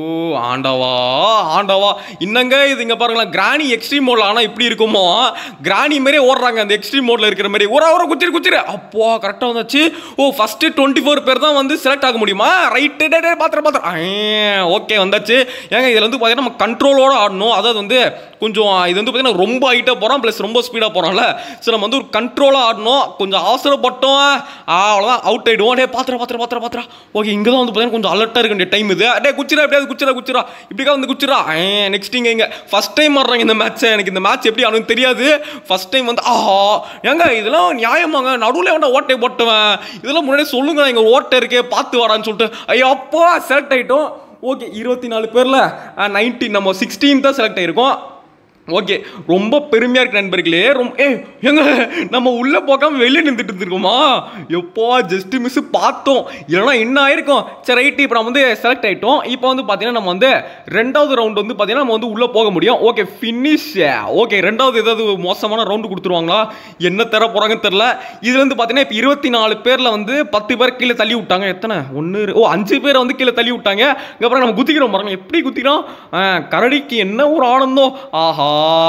ஆண்டவா ஆண்டவா இன்னங்க இது இங்க பாருங்களேன் கிராணி எக்ஸ்ட்ரீம் மோட்ல ஆனா இப்படி இருக்குமோ கிராணி மாதிரி ஓடுறாங்க அந்த எக்ஸ்ட்ரீம் மோட்ல இருக்கிற மாதிரி ஒரு ஒரு குச்சிரு குச்சிரு அப்போ கரெக்டா வந்துச்சு ஓ ஃபர்ஸ்ட் டுவெண்ட்டி ஃபோர் பேர் தான் வந்து செலக்ட் ஆக முடியுமா ரைட்டு டே டே பாத்திரம் பாத்திரம் ஓகே வந்தாச்சு ஏங்க இதில் வந்து பார்த்தீங்கன்னா நம்ம கண்ட்ரோலோட ஆடணும் அதாவது வந்து கொஞ்சம் இது வந்து பார்த்தீங்கன்னா ரொம்ப ஹைட்டாக போகிறோம் ப்ளஸ் ரொம்ப ஸ்பீடாக போகிறோம்ல ஸோ நம்ம வந்து ஒரு கண்ட்ரோலாக ஆடணும் கொஞ்சம் அவசரப்பட்டோம் ஆ, அவ்வளோதான் அவுட் ஆகிடுவோம் டே பாத்திரம் பாத்திரம் பாத்திரம் பாத்திரம் ஓகே இங்கே தான் வந்து பார்த்தீங்கன்னா கொஞ்சம் அலர்ட்டாக இருக்க வேண்டிய டைம் இது டே குச்சிரா எப்படியாவது குச்சிரா குச்சிரா இப்படிக்கா வந்து குச்சிரா நெக்ஸ்ட் இங்கே இங்கே ஃபஸ்ட் டைம் ஆடுறாங்க இந்த மேட்ச்சை எனக்கு இந்த மேட்ச் எப்படி ஆடுன்னு தெரியாது ஃபர்ஸ்ட் டைம் வந்து ஆஹா ஏங்க இதெல்லாம் நியாயமாங்க நடுவில் வேண்டாம் ஓட்டை போட்டுவேன் இதெல்லாம் முன்னாடி சொல்லுங்க இங்கே ஓட்டை இருக்கே பார்த்து வாடான்னு சொல்லிட்டு ஐயோ அப்பா செலக்ட் ஆகிட்டோம் ஓகே இருபத்தி நாலு பேரில் நைன்டீன் நம்ம சிக்ஸ்டீன் தான் செலக்ட் ஆகிருக்கோம் ஓகே ரொம்ப பெருமையாக இருக்கு நண்பர்களே ரொம்ப ஏ எங்க நம்ம உள்ளே போகாம வெளியே நின்றுட்டு இருந்திருக்கோமா எப்போ ஜஸ்ட் மிஸ் பார்த்தோம் இல்லைனா என்ன ஆயிருக்கும் சரி ரைட்டு இப்போ நம்ம வந்து செலக்ட் ஆகிட்டோம் இப்போ வந்து பார்த்தீங்கன்னா நம்ம வந்து ரெண்டாவது ரவுண்ட் வந்து பார்த்தீங்கன்னா நம்ம வந்து உள்ளே போக முடியும் ஓகே ஃபினிஷ் ஓகே ரெண்டாவது ஏதாவது மோசமான ரவுண்டு கொடுத்துருவாங்களா என்ன தர போகிறாங்கன்னு தெரில இதுல வந்து பார்த்தீங்கன்னா இப்போ இருபத்தி நாலு பேரில் வந்து பத்து பேர் கீழே தள்ளி விட்டாங்க எத்தனை ஒன்று ஓ அஞ்சு பேர் வந்து கீழே தள்ளி விட்டாங்க அதுக்கப்புறம் நம்ம குத்திக்கிறோம் பாருங்க எப்படி குத்திக்கிறோம் ஆ, கரடிக்கு என்ன ஒரு ஆனந்தம் ஆஹா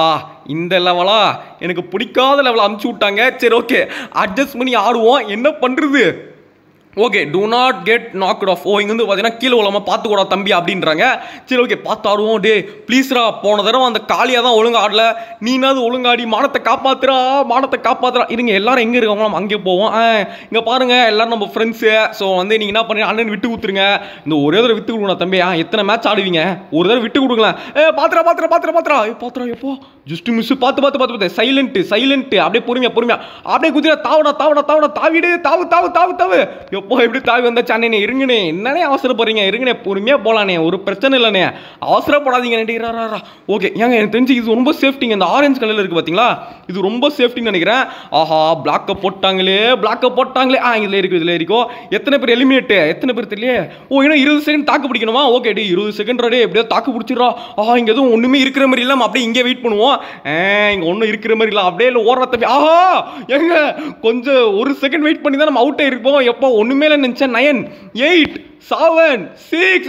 இந்த லெவலா எனக்கு பிடிக்காத லெவலில் அமுச்சு விட்டாங்க சரி ஓகே அட்ஜஸ்ட் பண்ணி ஆடுவோம் என்ன பண்ணுறது okay do not get knocked off ஓ இங்க வந்து பார்த்தீங்கன்னா கீழே விழாம பார்த்து கூட தம்பி அப்படின்றாங்க சரி ஓகே பார்த்து ஆடுவோம் டே ப்ளீஸ்ரா போன தடவை அந்த காளியாக தான் ஒழுங்கா ஆடல நீனாவது ஒழுங்காடி மானத்தை காப்பாத்துறா மானத்தை காப்பாத்துறா இருங்க எல்லாரும் எங்கே இருக்காங்களோ நம்ம அங்கே போவோம் ஆ, இங்க பாருங்க எல்லாரும் நம்ம ஃப்ரெண்ட்ஸு ஸோ வந்து நீங்க என்ன பண்ணி அண்ணன் விட்டு கொடுத்துருங்க இந்த ஒரே தடவை விட்டு கொடுக்கணும் தம்பி ஆ, எத்தனை மேட்ச் ஆடுவீங்க ஒரு தடவை விட்டு கொடுங்களேன் ஏ பாத்திரா பாத்திரா பாத்திரா பாத்திரா ஏ பாத்திரா எப்போ ஜஸ்ட் மிஸ் பார்த்து பார்த்து பார்த்து பார்த்து சைலண்ட் சைலண்ட் அப்படியே பொறுமையா பொறுமையா அப்படியே குதிரை தாவடா தாவடா தாவடா தாவிடு தாவு தாவு தாவு தாவு எப்போ எப்படி தாவி வந்தாச்சு அண்ணே இருங்கண்ணே என்னனே அவசரப்படுறீங்க இருங்கண்ணே பொறுமையா போலானே ஒரு பிரச்சனை இல்லைண்ணே அவசரப்படாதீங்க நடிகரா ஓகே ஏங்க எனக்கு தெரிஞ்சு இது ரொம்ப சேஃப்டிங்க இந்த ஆரஞ்சு கலர்ல இருக்கு பாத்தீங்களா இது ரொம்ப சேஃப்டின்னு நினைக்கிறேன் ஆஹா பிளாக்க போட்டாங்களே பிளாக்க போட்டாங்களே ஆ இதுல இருக்கு இதுல இருக்கோ எத்தனை பேர் எலிமினேட் எத்தனை பேர் தெரியலையே ஓ இன்னும் இருபது செகண்ட் தாக்கு பிடிக்கணுமா ஓகே டி இருபது செகண்ட் ரெடி எப்படியோ தாக்கு பிடிச்சிடா ஆஹா இங்க எதுவும் ஒண்ணுமே இருக்கிற மாதிரி இல்லாம அப்படியே இங்கே வெயிட் பண்ணுவோம் ஆ, இங்க ஒன்றும் இருக்கிற மாதிரி இல்லை அப்படியே இல்லை ஓடுற தம்பி ஆஹா எங்க கொஞ்சம் ஒரு செகண்ட் வெயிட் பண்ணி தான் நம்ம அவுட் ஆயிருப்போம் எப்போ ஒண்ணுமே இல்லை நினைச்சேன் நயன் எயிட் செவன் சிக்ஸ்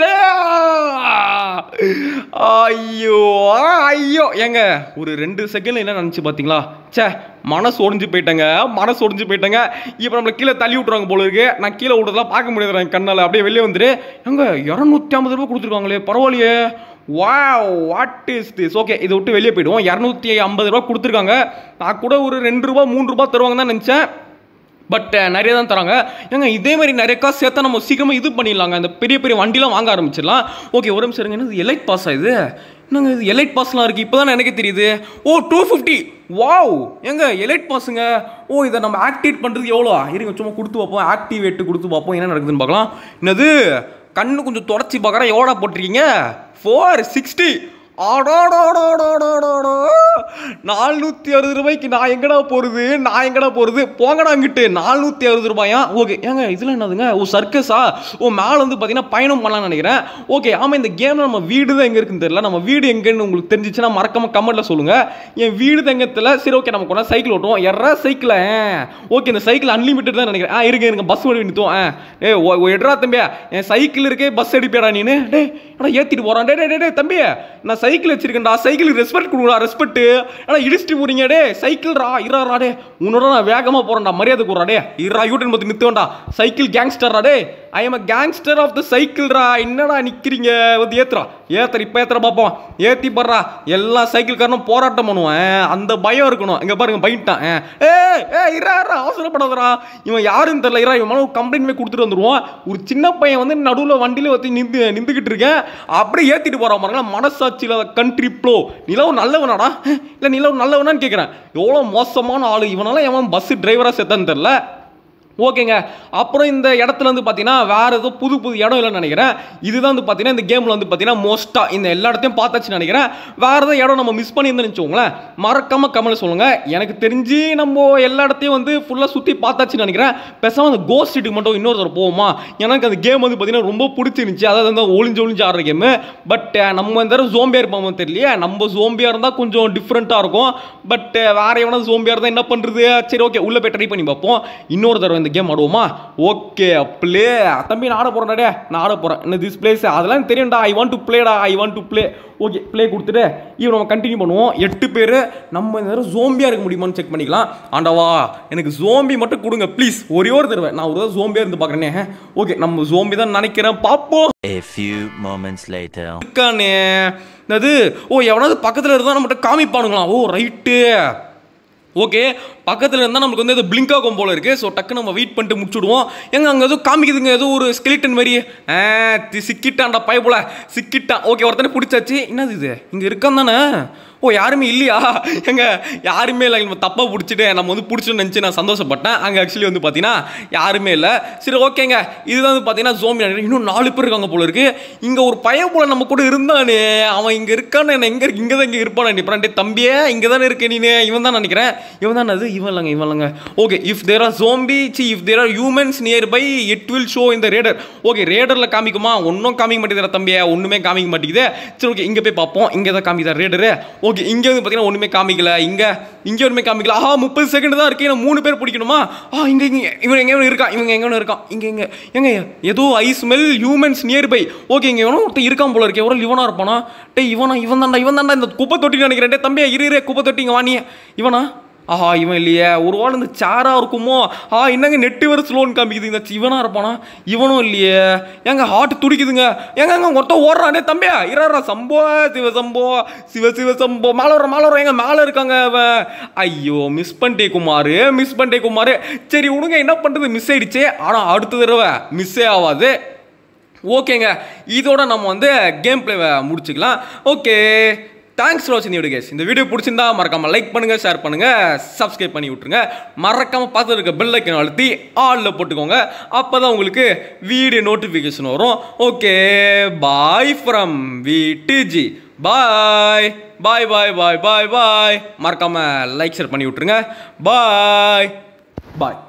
ஐயோ ஐயோ ஏங்க ஒரு ரெண்டு செகண்ட் என்ன நினச்சி பார்த்தீங்களா ச்சே மனசு ஒடிஞ்சு போயிட்டேங்க மனசு ஒடிஞ்சு போயிட்டேங்க இப்போ நம்மளை கீழே தள்ளி விட்ருவாங்க போல இருக்கு நான் கீழே விடுறதெல்லாம் பார்க்க முடியாது என் கண்ணால் அப்படியே வெளியே வந்துரு எங்க இரநூத்தி ஐம்பது ரூபாய் கொடுத்துருக்காங்களே பரவாயில்லையே wow what is this okay இதை விட்டு வெளியே போயிடுவோம் இரநூத்தி ஐம்பது ரூபா கொடுத்துருக்காங்க நான் கூட ஒரு ரெண்டு ரூபா மூணு ரூபா தருவாங்க தான் நினச்சேன் பட் நிறைய தான் தராங்க ஏங்க இதே மாதிரி நிறைய காசு சேர்த்தா நம்ம சீக்கிரமாக இது பண்ணிடலாங்க இந்த பெரிய பெரிய வண்டிலாம் வாங்க ஆரம்பிச்சிடலாம் ஓகே ஒரு நிமிஷம் இருங்க இது எலைட் பாஸா இது என்னங்க இது எலைட் பாஸ்லாம் இருக்குது இப்போ தான் எனக்கே தெரியுது ஓ டூ ஃபிஃப்டி வாவ் ஏங்க எலைட் பாஸுங்க ஓ இதை நம்ம ஆக்டிவேட் பண்ணுறது எவ்வளோ இருங்க சும்மா கொடுத்து பார்ப்போம் ஆக்டிவேட் கொடுத்து பார்ப்போம் என்ன நடக்குதுன்னு பார்க்கலாம் என்னது கண்ணு கொஞ்சம் தொடச்சி பார்க்குறேன் எவ்வளோ போட்டிருக்கீங்க ஃபோர் சிக்ஸ்டி ஆடாடாடாடாடாடா நானூற்றி அறுபது ரூபாய்க்கு நான் எங்கடா போகிறது நான் எங்கடா போகிறது போங்கடா அங்கிட்டு நானூற்றி அறுபது ரூபாயா ஓகே ஏங்க இதில் என்னதுங்க ஓ சர்க்கஸா ஓ மேலே வந்து பார்த்தீங்கன்னா பயணம் பண்ணலாம்னு நினைக்கிறேன் ஓகே ஆமாம் இந்த கேமில் நம்ம வீடு தான் எங்கே இருக்குன்னு தெரியல நம்ம வீடு எங்கேன்னு உங்களுக்கு தெரிஞ்சிச்சுன்னா மறக்காம கமெண்ட்டில் சொல்லுங்கள் என் வீடு தான் எங்கே தெரியல சரி ஓகே நம்ம கொண்டா சைக்கிள் ஓட்டுவோம் எறா சைக்கிளை ஓகே இந்த சைக்கிள் அன்லிமிட்டட் தான் நினைக்கிறேன் ஆ இருங்க இருங்க பஸ் வண்டி நிறுத்துவோம் ஆ ஏ ஓ ஓ, எடுறா தம்பியா என் சைக்கிள் இருக்கே பஸ் அடிப்பியாடா நீனு டே ஆனால் ஏற்றிட்டு போகிறான் டே டே டே, டே தம்பி நான் சைக்கிள் வச்சிருக்கேன்டா சைக்கிளுக்கு ரெஸ்பெக்ட் கொடுக்குறா ரெஸ்பெக்ட் ஆனால் இடிச்சிட்டு போறீங்க டே சைக்கிள்ரா இறாரா டே உன்னோட நான் வேகமாக போகிறேன்டா மரியாதை கூறா டே இரா யூட்டன் பற்றி நிறுத்துவேன்டா சைக்கிள் கேங்ஸ்டர்ரா டே I am a gangster of the சைக்கிள்ரா என்னடா நிற்கிறீங்க வந்து ஏத்துறா ஏத்தற இப்போ ஏத்தற பார்ப்போம் ஏத்தி படுறா எல்லா சைக்கிள்காரனும் போராட்டம் பண்ணுவேன் அந்த பயம் இருக்கணும் இங்க பாருங்க பயிட்டான் ஏ ஏ இரா இரா அவசரப்படாதடா இவன் யாருன்னு தெரியல இரா இவன் மேல கம்ப்ளைண்ட் போய் கொடுத்துட்டு வந்துருவான் ஒரு சின்ன பையன் வந்து நடுவில் வண்டியில வச்சு நின்று நின்றுக்கிட்டு இருக்கேன் அப்படியே ஏத்திட்டு போறான் பாருங்க மனசாட்சியில் கண்ட்ரி ப்ளோ நிலவு நல்லவனாடா இல்லை நிலவு நல்லவனான்னு கேட்குறேன் எவ்வளோ மோசமான ஆளு இவனால எவன் பஸ் டிரைவராக செத்தான்னு தெரில ஓகேங்க அப்புறம் இந்த இடத்துல வந்து பார்த்தீங்கன்னா வேற ஏதோ புது புது இடம் இல்லைன்னு நினைக்கிறேன் இதுதான் வந்து பார்த்தீங்கன்னா இந்த கேமில் வந்து பார்த்தீங்கன்னா மோஸ்ட்டாக இந்த எல்லா இடத்தையும் பார்த்தாச்சுன்னு நினைக்கிறேன் வேற ஏதோ இடம் நம்ம மிஸ் பண்ணியிருந்தோம்னு வச்சுக்கோங்களேன் மறக்காம கமெண்ட் சொல்லுங்க எனக்கு தெரிஞ்சு நம்ம எல்லா இடத்தையும் வந்து ஃபுல்லாக சுற்றி பார்த்தாச்சுன்னு நினைக்கிறேன் பேசாமல் அந்த கோஸ்ட் ஸ்ட்ரீட்டுக்கு மட்டும் இன்னொரு தடவை போவோமா எனக்கு அந்த கேம் வந்து பார்த்தீங்கன்னா ரொம்ப பிடிச்சிருந்துச்சு அதாவது வந்து ஒளிஞ்சு ஒளிஞ்சு ஆடுற கேமு பட் நம்ம இந்த தடவை ஜோம்பியாக இருப்போமோ தெரியலையே நம்ம ஜோம்பியாக இருந்தால் கொஞ்சம் டிஃப்ரெண்ட்டாக இருக்கும் பட் வேற எவனா ஜோம்பியாக இருந்தால் என்ன பண்ணுறது சரி ஓகே உள்ளே போய் ட்ரை பண்ணி பார்ப்போம் இன்னொரு தடவை இந்த கேம் ஆடுவோமா ஓகே ப்ளே தம்பி நான் ஆட போகிறேன்டா நான் ஆட போகிறேன் என்ன திஸ் பிளேஸ் அதெல்லாம் எனக்கு தெரியும்டா ஐ வாண்ட் டு ப்ளேடா I want to play okay play கொடுத்துட்டு இவன் நம்ம கண்டினியூ பண்ணுவோம் எட்டு பேர் நம்ம இந்த தடவை ஜோம்பியாக இருக்க முடியுமான்னு செக் பண்ணிக்கலாம் ஆண்டவா எனக்கு ஜோம்பி மட்டும் கொடுங்க ப்ளீஸ் ஒரே ஒரு தடவை நான் ஒரு தடவை ஜோம்பியாக இருந்து பார்க்குறேனே ஓகே நம்ம ஜோம்பி தான் நினைக்கிறேன் பார்ப்போம் A few moments later. இருக்கானே அது ஓ எவனாவது பக்கத்தில் இருந்தால் நம்மகிட்ட காமிப்பானுங்களாம் ஓ ரைட்டு ஓகே பக்கத்தில் இருந்தால் நமக்கு வந்து அது பிளிங்க் ஆகும் போல இருக்கு ஸோ டக்கு நம்ம வெயிட் பண்ணிட்டு முடிச்சுடுவோம் எங்க அங்கே ஏதோ காமிக்குதுங்க ஏதோ ஒரு ஸ்கெலிட்டன் மாதிரி ஆ, தி- சிக்கிட்டான்டா பய போல சிக்கிட்டான் ஓகே ஒருத்தனை பிடிச்சாச்சு என்னது இது இங்கே இருக்கான் தானே ஓ யாருமே இல்லையா எங்க யாருமே இல்லை நம்ம தப்பாக பிடிச்சிட்டு நம்ம வந்து பிடிச்சுன்னு நினச்சி நான் சந்தோஷப்பட்டேன் அங்கே ஆக்சுவலி வந்து பார்த்தீங்கன்னா யாருமே இல்லை சரி ஓகேங்க இதுதான் வந்து பார்த்தீங்கன்னா ஜோம்பி இன்னும் நாலு பேர் இருக்காங்க போல இருக்கு இங்கே ஒரு பையன் போல நம்ம கூட இருந்தானே அவன் இங்கே இருக்கான்னு என்ன எங்கே இங்கே தான் இங்கே இருப்பான் நினைப்பேன் டேய் தம்பியே இங்கே தானே இருக்க நீ இவன் தான் நினைக்கிறேன் இவன் தான் அது இவன் இல்லைங்க இவன் இல்லைங்க okay if there are zombies if there are humans nearby it will show இந்த ரேடர் ஓகே ரேடரில் காமிக்குமா ஒன்றும் காமிக்க மாட்டேங்குதுடா தம்பியே ஒன்றுமே காமிக்க மாட்டேங்குது சரி ஓகே இங்கே போய் பார்ப்போம் இங்கே தான் காமிக்குதா ரேடரு ஓகே இங்கே வந்து பார்த்தீங்கன்னா ஒன்றுமே காமிக்கல இங்கே இங்கே ஒன்றுமே காமிக்கல ஆஹா முப்பது செகண்ட் தான் இருக்கு நான் மூணு பேர் பிடிக்கணுமா ஆ இங்கே இங்கே இவன் எங்கே இருக்கான் இவங்க எங்கே இருக்கான் இங்கே இங்கே எங்க ஏதோ I smell humans nearby okay இங்கே எவனோ ஒருத்தன் இருக்கான் போல இருக்கு எவரோ இவனா இருப்பானா டேய் இவனா இவன் தான்டா இவன் தான்டா இந்த குப்பை தொட்டி நினைக்கிறேன் டேய் தம்பியா இரு இரு குப்பை தொட்டி இங்கே வாணிய இவனா ஆஹா இவன் இல்லையே ஒரு வாள் இந்த சாரா இருக்குமோ ஆ என்னங்க நெட்டு வர ஸ்லோன் காமிக்குது இந்த இவனா இருப்பானா இவனும் இல்லையே ஏங்க ஹார்ட் துடிக்குதுங்க ஏங்க அங்க ஒருத்தன் ஓடுறானே தம்பியா இறாரா சம்போ சிவ சம்போ சிவ சிவ சம்போ மேலே வர மேலே வர எங்க மேலே இருக்காங்க அவன் ஐயோ மிஸ் பண்ணிட்டே குமார் மிஸ் பண்ணிட்டே குமார் சரி விடுங்க என்ன பண்ணுறது மிஸ் ஆயிடுச்சு ஆனால் அடுத்த தடவை மிஸ்ஸே ஆகாது ஓகேங்க இதோட நம்ம வந்து கேம் பிளேவை முடிச்சுக்கலாம் ஓகே தேங்க்ஸ் ஃபார் வாட்சிங் வீடியோ கேஸ் இந்த வீடியோ பிடிச்சிருந்தா மறக்காம லைக் பண்ணுங்க ஷேர் பண்ணுங்க சப்ஸ்கிரைப் பண்ணி விட்ருங்க மறக்காம பார்த்து இருக்க பெல் ஐக்கன் அழுத்தி ஆலில் போட்டுக்கோங்க அப்போ தான் உங்களுக்கு வீடியோ நோட்டிஃபிகேஷன் வரும் okay bye from VDG bye bye bye bye bye bye மறக்காம லைக் ஷேர் பண்ணி விட்ருங்க பாய் பாய்